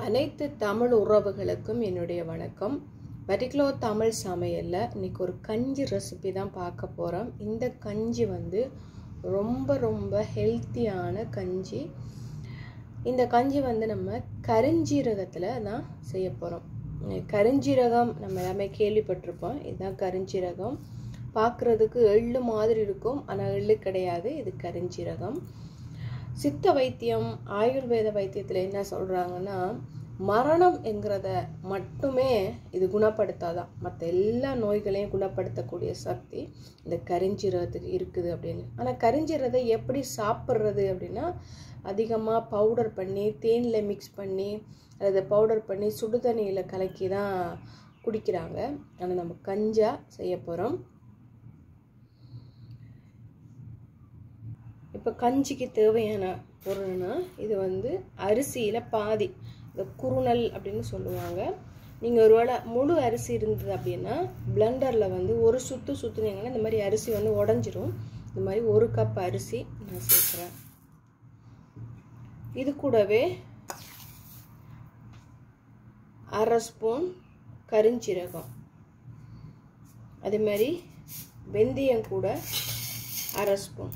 அனைத்து தமிழ் உறவுகளுக்கும் என்னுடைய வணக்கம் பர்டிகுலோ தமிழ் சமையலில் இன்னைக்கு ஒரு கஞ்சி ரெசிபி தான் பார்க்க போகிறோம் இந்த கஞ்சி வந்து ரொம்ப ரொம்ப ஹெல்த்தியான கஞ்சி இந்த கஞ்சி வந்து நம்ம கருஞ்சீரகத்தில் தான் செய்ய போகிறோம் கருஞ்சீரகம் நம்ம எல்லாமே கேள்விப்பட்டிருப்போம் இதுதான் கருஞ்சீரகம் பார்க்குறதுக்கு எள்ளு மாதிரி இருக்கும் ஆனால் எள்ளு கிடையாது இது கருஞ்சீரகம் சித்த வைத்தியம் ஆயுர்வேத வைத்தியத்தில் என்ன சொல்கிறாங்கன்னா மரணம் என்கிறத மட்டுமே இது குணப்படுத்தாதான் மற்ற எல்லா நோய்களையும் குணப்படுத்தக்கூடிய சக்தி இந்த கரிஞ்சீரகத்துக்கு இருக்குது அப்படின்னு ஆனால் கரிஞ்சீரகத்தை எப்படி சாப்பிட்றது அப்படின்னா அதிகமாக பவுடர் பண்ணி தேனில் மிக்ஸ் பண்ணி அதை பவுடர் பண்ணி சுடுதண்ணியில் கலக்கி தான் குடிக்கிறாங்க ஆனால் நம்ம கஞ்சா செய்ய போகிறோம் இப்போ கஞ்சிக்கு தேவையான பொருள்னா இது வந்து அரிசியில் பாதி இந்த குறுநல் அப்படின்னு சொல்லுவாங்க நீங்கள் ஒருவேளை முழு அரிசி இருந்தது அப்படின்னா பிளண்டரில் வந்து ஒரு சுற்று சுற்றுனீங்கன்னா இந்த மாதிரி அரிசி வந்து உடஞ்சிரும் இந்த மாதிரி ஒரு கப் அரிசி நான் சேர்க்குறேன் இது கூடவே அரை ஸ்பூன் கரிஞ்சீரகம் அதே மாதிரி வெந்தயம் கூட அரை ஸ்பூன்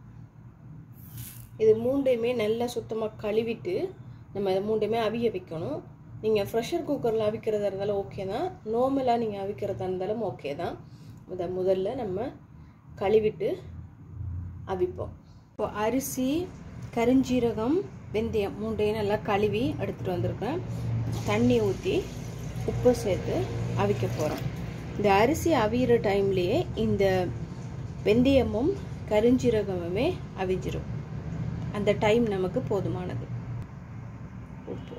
இது மூண்டையுமே நல்லா சுத்தமாக கழுவிட்டு நம்ம இதை மூண்டையுமே அவிய வைக்கணும் நீங்கள் ப்ரெஷர் குக்கரில் அவிக்கிறதா இருந்தாலும் ஓகே தான் நார்மலாக நீங்கள் அவிக்கிறதா இருந்தாலும் ஓகே தான் இதை முதல்ல நம்ம கழுவிட்டு அவிப்போம் இப்போ அரிசி கருஞ்சீரகம் வெந்தயம் மூண்டையும் நல்லா கழுவி எடுத்துகிட்டு வந்திருக்கேன் தண்ணி ஊற்றி உப்பு சேர்த்து அவிக்க போகிறோம் இந்த அரிசி அவிகிற டைம்லேயே இந்த வெந்தயமும் கருஞ்சீரகமுமே அவிஞ்சிரும் அந்த டைம் நமக்கு போதுமானது உப்பு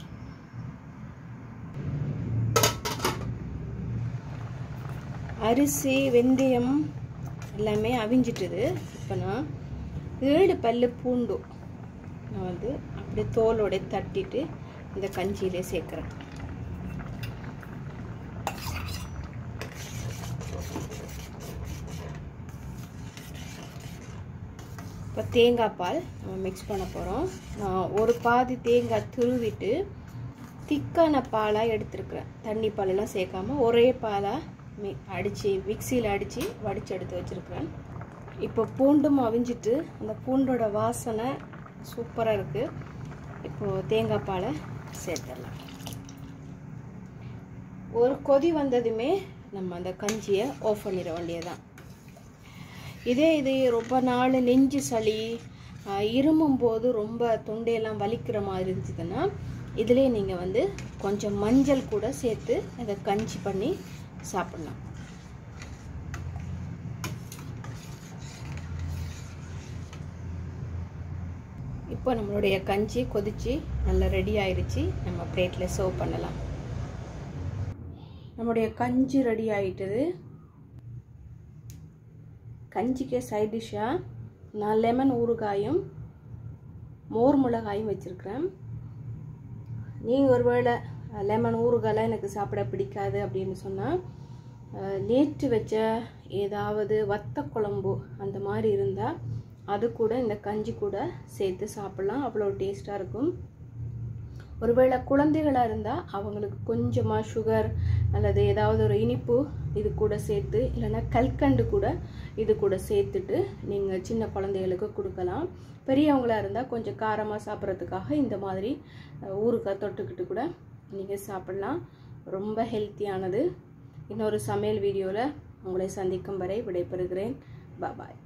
அரிசி வெந்தயம் எல்லாமே அவிஞ்சிட்டுது இப்போ நான் ஏழு பல்லு பூண்டு நான் வந்து அப்படியே தோலோட தட்டிட்டு இந்த கஞ்சியிலே சேர்க்குறேன் இப்போ தேங்காய் பால் நம்ம மிக்ஸ் பண்ண போகிறோம் நான் ஒரு பாதி தேங்காய் துருவிட்டு திக்கான பாலாக எடுத்துருக்குறேன் தண்ணி பாலெல்லாம் சேர்க்காம ஒரே பாலாக மி அடித்து மிக்சியில் அடித்து வடித்து எடுத்து வச்சுருக்குறேன் இப்போ பூண்டும் அவிஞ்சிட்டு அந்த பூண்டோட வாசனை சூப்பராக இருக்குது இப்போது தேங்காய் பாலை சேர்த்துடலாம் ஒரு கொதி வந்ததுமே நம்ம அந்த கஞ்சியை ஆஃப் பண்ணிட வேண்டியதான் இதே இது ரொம்ப நாள் நெஞ்சு சளி இருமும் போது ரொம்ப தொண்டையெல்லாம் வலிக்கிற மாதிரி இருந்துச்சுன்னா இதிலே நீங்கள் வந்து கொஞ்சம் மஞ்சள் கூட சேர்த்து அதை கஞ்சி பண்ணி சாப்பிட்லாம் இப்போ நம்மளுடைய கஞ்சி கொதிச்சு நல்லா ரெடி ஆயிடுச்சு நம்ம பிளேட்டில் சர்வ் பண்ணலாம் நம்மளுடைய கஞ்சி ரெடி ஆயிட்டது கஞ்சிக்கு சைட் டிஷ்ஷாக நான் லெமன் ஊறுகாயும் மோர் மிளகாயும் வச்சுருக்கிறேன் நீங்கள் ஒருவேளை லெமன் ஊறுகாயெலாம் எனக்கு சாப்பிட பிடிக்காது அப்படின்னு சொன்னால் நேற்று வச்ச ஏதாவது வத்த குழம்பு அந்த மாதிரி இருந்தால் அது கூட இந்த கஞ்சி கூட சேர்த்து சாப்பிட்லாம் அவ்வளோ டேஸ்ட்டாக இருக்கும் ஒருவேளை குழந்தைகளாக இருந்தால் அவங்களுக்கு கொஞ்சமாக சுகர் அல்லது ஏதாவது ஒரு இனிப்பு இது கூட சேர்த்து இல்லைன்னா கல்கண்டு கூட இது கூட சேர்த்துட்டு நீங்கள் சின்ன குழந்தைகளுக்கு கொடுக்கலாம் பெரியவங்களாக இருந்தால் கொஞ்சம் காரமாக சாப்பிட்றதுக்காக இந்த மாதிரி ஊறுகாய் தொட்டுக்கிட்டு கூட நீங்கள் சாப்பிட்லாம் ரொம்ப ஹெல்த்தியானது இன்னொரு சமையல் வீடியோவில் உங்களை சந்திக்கும் வரை விடைபெறுகிறேன் பாய்